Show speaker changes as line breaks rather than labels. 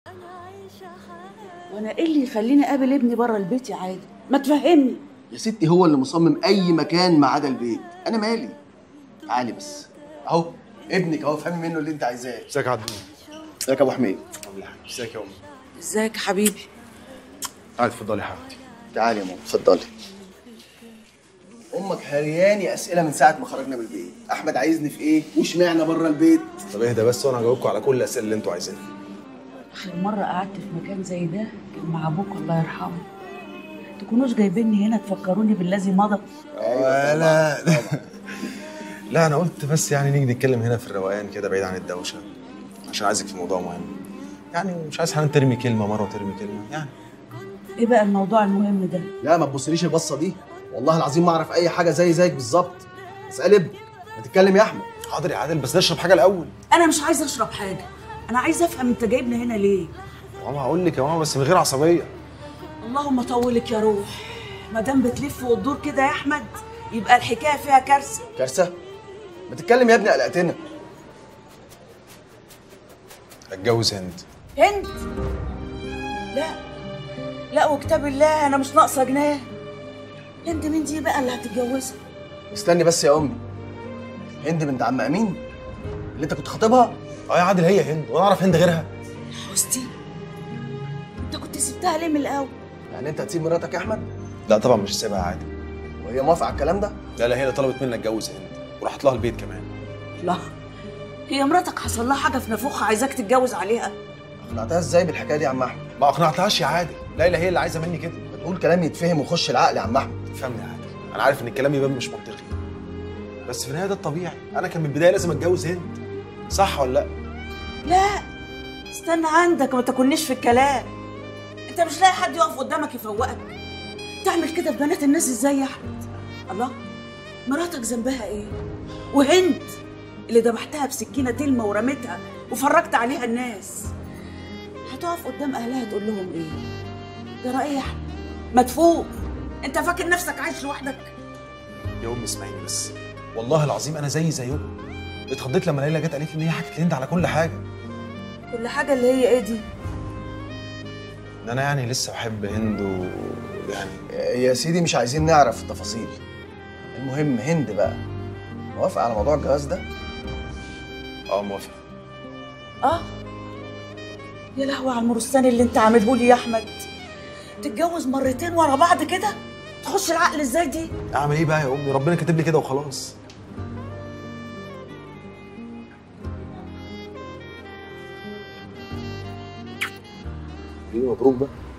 وانا ايه اللي يخليني اقابل ابني بره البيت يا عادل ما تفهمني
يا ستي هو اللي مصمم اي مكان ما عدا البيت انا مالي تعالي بس اهو ابنك اهو افهمي منه اللي انت عايزاه
ازيك يا عدنان
ازيك يا ابو حميد
ازيك يا امي
ازيك يا حبيبي
تعالي اتفضلي يا حبيبتي
تعالي يا ماما اتفضلي امك هرياني اسئله من ساعه ما خرجنا من البيت احمد عايزني في ايه واشمعنى بره البيت
طب اهدى بس وانا هجاوبكم على كل الاسئله اللي انتوا عايزينها
اخر مره قعدت في مكان زي ده كان مع ابوك الله يرحمه تكونوش جايبيني هنا تفكروني بالذي مضى
لا لا انا قلت بس يعني نيجي نتكلم هنا في الروقان كده بعيد عن الدوشه عشان عايزك في موضوع مهم يعني مش عايز حنان ترمي كلمه مره وترمي كلمه يعني
ايه بقى الموضوع المهم ده
لا ما تبصليش البصه دي والله العظيم ما اعرف اي حاجه زي زيك بالظبط اسال ابنك ما تتكلم يا احمد
حاضر يا عادل بس نشرب حاجه الاول
انا مش عايزه اشرب حاجه انا عايزه افهم انت جايبني هنا ليه
ماما هقول لك يا ماما بس من غير عصبيه
اللهم طولك يا روح ما دام بتلف وتدور كده يا احمد يبقى الحكايه فيها كارثه
كارثه ما تتكلم يا ابني قلقتنا
اتجوز هند
هند لا لا وكتاب الله انا مش ناقصه جنيه هند مين دي بقى اللي هتتجوزها
استني بس يا امي هند بنت عم امين اللي انت كنت خاطبها
اه يا عادل هي هند وانا اعرف هند غيرها
حستي انت كنت سبتها ليه من الاول
يعني انت هتسيب مراتك يا احمد
لا طبعا مش سايبها يا عادل
وهي موافقه على الكلام ده
لا لا هي اللي طلبت مني اتجوز هند وراحت لها البيت كمان
لا هي مراتك حصل لها حاجه في نافوخها عايزاك تتجوز عليها
اقنعتها ازاي بالحكايه دي يا عم احمد
ما اقنعتهاش يا عادل ليلى هي اللي عايزه مني كده
بتقول كلام يتفهم ويخش العقل يا عم احمد
فهمني يا عادل انا عارف ان الكلام يبان مش منطقي بس في النهايه ده الطبيعي انا كان من البدايه لازم اتجوز هند صح ولا لا
لا استنى عندك ما تكونيش في الكلام انت مش لاقي حد يقف قدامك يفوقك تعمل كده في بنات الناس ازاي يا احمد الله مراتك ذنبها ايه وهند اللي ذبحتها بسكينه تلمه ورميتها وفرجت عليها الناس هتقف قدام اهلها تقول لهم ايه ده ايه يا احمد مدفوق انت فاكر نفسك عايش لوحدك
يا امي اسمعيني بس والله العظيم انا زي زيكم اتخضيت لما ليلى جت قالت لي ان هي حكت لهند على كل حاجه
كل حاجه اللي هي ايه دي
ان انا يعني لسه بحب هند ويعني
يا سيدي مش عايزين نعرف التفاصيل المهم هند بقى موافقه على موضوع الجواز ده
اه موافق
اه يا لهوي على المرستان اللي انت عامله لي يا احمد تتجوز مرتين ورا بعض كده تخش العقل ازاي دي
اعمل ايه بقى يا امي ربنا كاتب لي كده وخلاص مبروك بقى